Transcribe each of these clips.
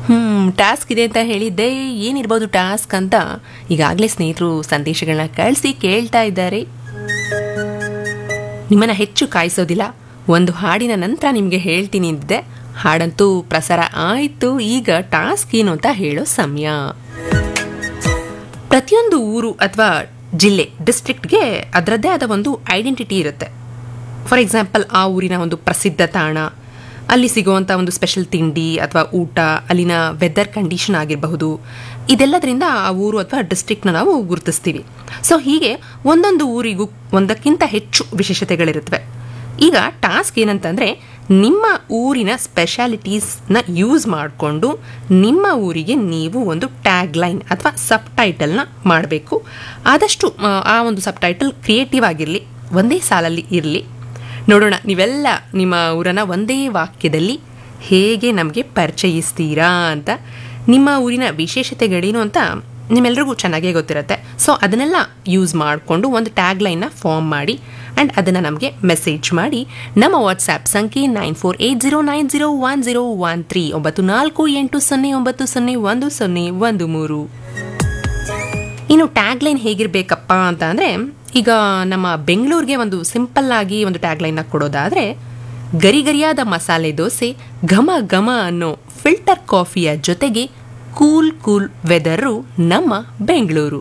ಹ್ಮ್ task ಇದೆ ಅಂತ ಹೇಳಿದ್ದೆ ಏನಿರ್ಬೋದು ಟಾಸ್ಕ್ ಅಂತ ಈಗಾಗಲೇ ಸ್ನೇಹಿತರು ಸಂದೇಶಗಳನ್ನ ಕಳಿಸಿ ಕೇಳ್ತಾ ಇದ್ದಾರೆ ನಿಮ್ಮನ್ನ ಹೆಚ್ಚು ಕಾಯಿಸೋದಿಲ್ಲ ಒಂದು ಹಾಡಿನ ನಂತರ ನಿಮಗೆ ಹೇಳ್ತೀನಿ ಅಂದಿದ್ದೆ ಹಾಡಂತೂ ಪ್ರಸಾರ ಆಯಿತು ಈಗ ಟಾಸ್ಕ್ ಏನು ಅಂತ ಹೇಳೋ ಸಮಯ ಪ್ರತಿಯೊಂದು ಊರು ಅಥವಾ ಜಿಲ್ಲೆ ಡಿಸ್ಟ್ರಿಕ್ಟ್ಗೆ ಅದರದ್ದೇ ಆದ ಒಂದು ಐಡೆಂಟಿಟಿ ಇರುತ್ತೆ ಫಾರ್ ಎಕ್ಸಾಂಪಲ್ ಆ ಊರಿನ ಒಂದು ಪ್ರಸಿದ್ಧ ತಾಣ ಅಲ್ಲಿ ಸಿಗುವಂಥ ಒಂದು ಸ್ಪೆಷಲ್ ತಿಂಡಿ ಅಥವಾ ಊಟ ಅಲ್ಲಿನ ವೆದರ್ ಕಂಡೀಷನ್ ಆಗಿರಬಹುದು ಇದೆಲ್ಲದರಿಂದ ಆ ಊರು ಅಥವಾ ಡಿಸ್ಟ್ರಿಕ್ಟ್ನ ನಾವು ಗುರುತಿಸ್ತೀವಿ ಸೊ ಹೀಗೆ ಒಂದೊಂದು ಊರಿಗೂ ಒಂದಕ್ಕಿಂತ ಹೆಚ್ಚು ವಿಶೇಷತೆಗಳಿರುತ್ತವೆ ಈಗ ಟಾಸ್ಕ್ ಏನಂತಂದರೆ ನಿಮ್ಮ ಊರಿನ ಸ್ಪೆಷಾಲಿಟೀಸ್ನ ಯೂಸ್ ಮಾಡಿಕೊಂಡು ನಿಮ್ಮ ಊರಿಗೆ ನೀವು ಒಂದು ಟ್ಯಾಗ್ ಲೈನ್ ಅಥವಾ ಸಬ್ ಟೈಟಲ್ನ ಮಾಡಬೇಕು ಆದಷ್ಟು ಆ, ಆ ಒಂದು ಸಬ್ ಟೈಟಲ್ ಕ್ರಿಯೇಟಿವ್ ಆಗಿರಲಿ ಒಂದೇ ಸಾಲಲ್ಲಿ ಇರಲಿ ನೋಡೋಣ ನೀವೆಲ್ಲ ನಿಮ್ಮ ಊರನ್ನ ಒಂದೇ ವಾಕ್ಯದಲ್ಲಿ ಹೇಗೆ ನಮಗೆ ಪರಿಚಯಿಸ್ತೀರಾ ಅಂತ ನಿಮ್ಮ ಊರಿನ ವಿಶೇಷತೆಗಳೇನು ಅಂತ ನಿಮ್ಮೆಲ್ರಿಗೂ ಚೆನ್ನಾಗೇ ಗೊತ್ತಿರುತ್ತೆ ಸೊ ಅದನ್ನೆಲ್ಲ ಯೂಸ್ ಮಾಡಿಕೊಂಡು ಒಂದು ಟ್ಯಾಗ್ ಲೈನ್ನ ಫಾರ್ಮ್ ಮಾಡಿ ಆ್ಯಂಡ್ ಅದನ್ನು ನಮಗೆ ಮೆಸೇಜ್ ಮಾಡಿ ನಮ್ಮ ವಾಟ್ಸ್ಆ್ಯಪ್ ಸಂಖ್ಯೆ nine four eight zero nine zero one zero one three ಒಂಬತ್ತು ನಾಲ್ಕು ಎಂಟು ಸೊನ್ನೆ ಒಂಬತ್ತು ಸೊನ್ನೆ ಒಂದು ಸೊನ್ನೆ ಒಂದು ಮೂರು ಇನ್ನು ಟ್ಯಾಗ್ ಲೈನ್ ಹೇಗಿರಬೇಕಪ್ಪ ಅಂತ ಅಂದರೆ ಈಗ ನಮ್ಮ ಬೆಂಗಳೂರಿಗೆ ಒಂದು ಸಿಂಪಲ್ ಆಗಿ ಒಂದು ಟ್ಯಾಗ್ ಲೈನ್ನ ಕೊಡೋದಾದರೆ ಗರಿ ಗರಿಯಾದ ಮಸಾಲೆ ದೋಸೆ ಘಮ ಘಮ ಅನ್ನೋ ಫಿಲ್ಟರ್ ಕಾಫಿಯ ಜೊತೆಗೆ ಕೂಲ್ ಕೂಲ್ ವೆದರು ನಮ್ಮ ಬೆಂಗಳೂರು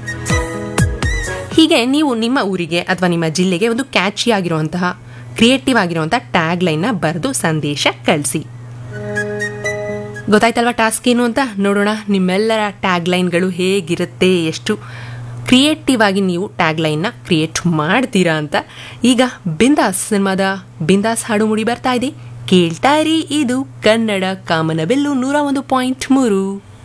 ಹೀಗೆ ನೀವು ನಿಮ್ಮ ಊರಿಗೆ ಅಥವಾ ನಿಮ್ಮ ಜಿಲ್ಲೆಗೆ ಒಂದು ಕ್ಯಾಚಿ ಆಗಿರುವಂತಹ ಕ್ರಿಯೇಟಿವ್ ಆಗಿರುವಂತಹ ಟ್ಯಾಗ್ ಲೈನ್ನ ಬರೆದು ಸಂದೇಶ ಕಳಿಸಿ ಗೊತ್ತಾಯ್ತಲ್ವಾ ಟಾಸ್ಕ್ ಏನು ಅಂತ ನೋಡೋಣ ನಿಮ್ಮೆಲ್ಲರ ಟ್ಯಾಗ್ ಲೈನ್ಗಳು ಹೇಗಿರುತ್ತೆ ಎಷ್ಟು ಕ್ರಿಯೇಟಿವ್ ಆಗಿ ನೀವು ಟ್ಯಾಗ್ ಲೈನ್ನ ಕ್ರಿಯೇಟ್ ಮಾಡ್ತೀರಾ ಅಂತ ಈಗ ಬಿಂದಾಸ್ ಸಿನಿಮಾದ ಬಿಂದಾಸ್ ಹಾಡು ಮುಡಿ ಬರ್ತಾ ಇದೆ ಕೇಳ್ತಾ ಇರಿ ಇದು ಕನ್ನಡ ಕಾಮನಬೆಲ್ಲು ನೂರ ಒಂದು ಪಾಯಿಂಟ್ ಮೂರು